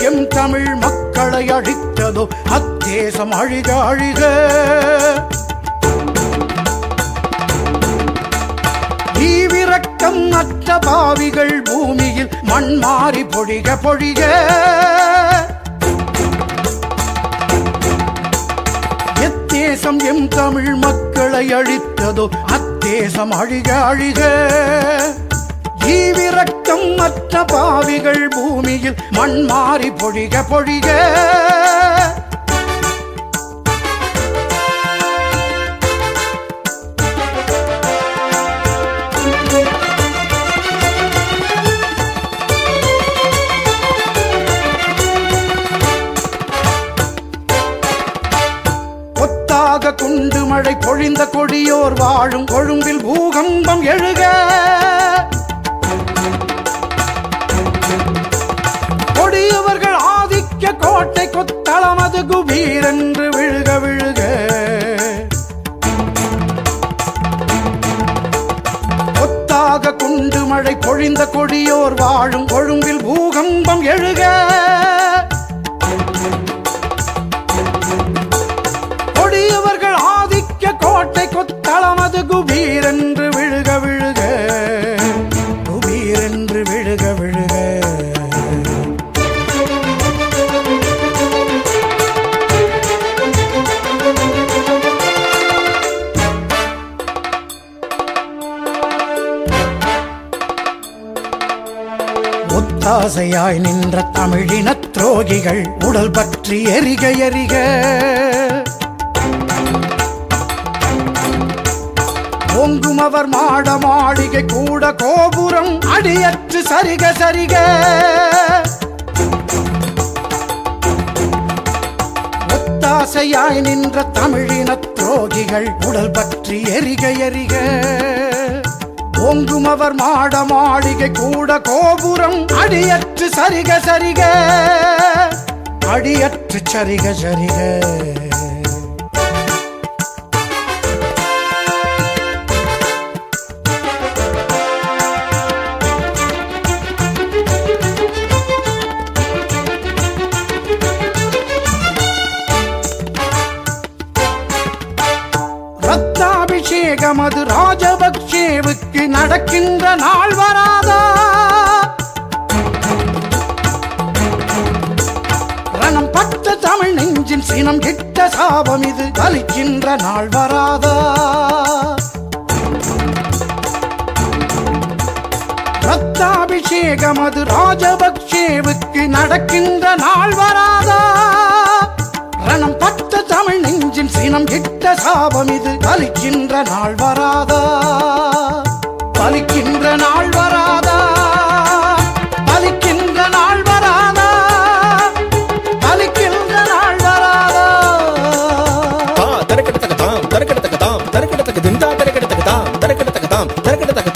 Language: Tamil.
எம் தமிழ் மக்களை அழித்ததோ அத்தேசம் அழிக அழிக ஈவிரக்கம் அற்ற பாவிகள் பூமியில் மண் மாறி பொழிக பொழிக எத்தேசம் எம் தமிழ் மக்களை அழித்ததோ அத்தேசம் அழிக அழிக ஈவிரக்கம் மற்ற பாவிகள் பூமியில் மண் மாறி பொழிக பொழிக கொத்தாக குண்டு மழை பொழிந்த கொடியோர் வாழும் கொழும்பில் பூகம்பம் எழுக கொடியவர்கள் ஆதிக்க கோட்டை கொத்தளமது குபீரென்று விழுக விழுக கொத்தாக குண்டு மழை பொழிந்த கொடியோர் வாழும் கொழும்பில் பூகம்பம் எழுக கொடியவர்கள் ஆதிக்க கோட்டை கொத்தளமது குபீரென்று விழுக விழுக குபீரென்று விழுக விழுக ஒத்தாசையாய் நின்ற தமிழினத் துரோகிகள் உடல் பற்றி எரிக எரிக ஓங்கும் அவர் மாட மாளிகை கூட கோபுரம் அடியற்று சரிக சரிக ஒத்தாசையாய் நின்ற தமிழினத் துரோகிகள் உடல் பற்றி எரிக எரிக ஓங்கும் அவர் மாட மாளிகை கூட கோபுரம் அடியற்று சரிக சரிக அடியற்று சரிக சரிக ரத்தாபிஷேகம் அது ராஜபக்சேவுக்கு நடக்கின்ற நாள் வராதா ரணம் பட்ட தமிழ் நெஞ்சின் சினம் கிட்ட சாபம் இது கலிக்கின்ற நாள் வராதா ரத்தாபிஷேகம் அது ராஜபக்சேவுக்கு நடக்கின்ற நாள் வராதா ரணம் பட்ட தமிழ் நெஞ்சின் சினம் கிட்ட சாபம் இது பலிக்கின்ற நாள் வராதா பலிக்கின்ற நாள் வராதா பலிக்கின்ற நாள் வராதா பலிக்கின்ற நாள் வராதா தா தரக்கெடுத்தக்க தாம் தரக்கெடுத்தக்க தாம் தரக்கெடுத்தக்க திண்டா தரக்கெடுத்தக்க தாம் தரக்கெடுத்தக்க தாம் தரக்கெடுத்தக்க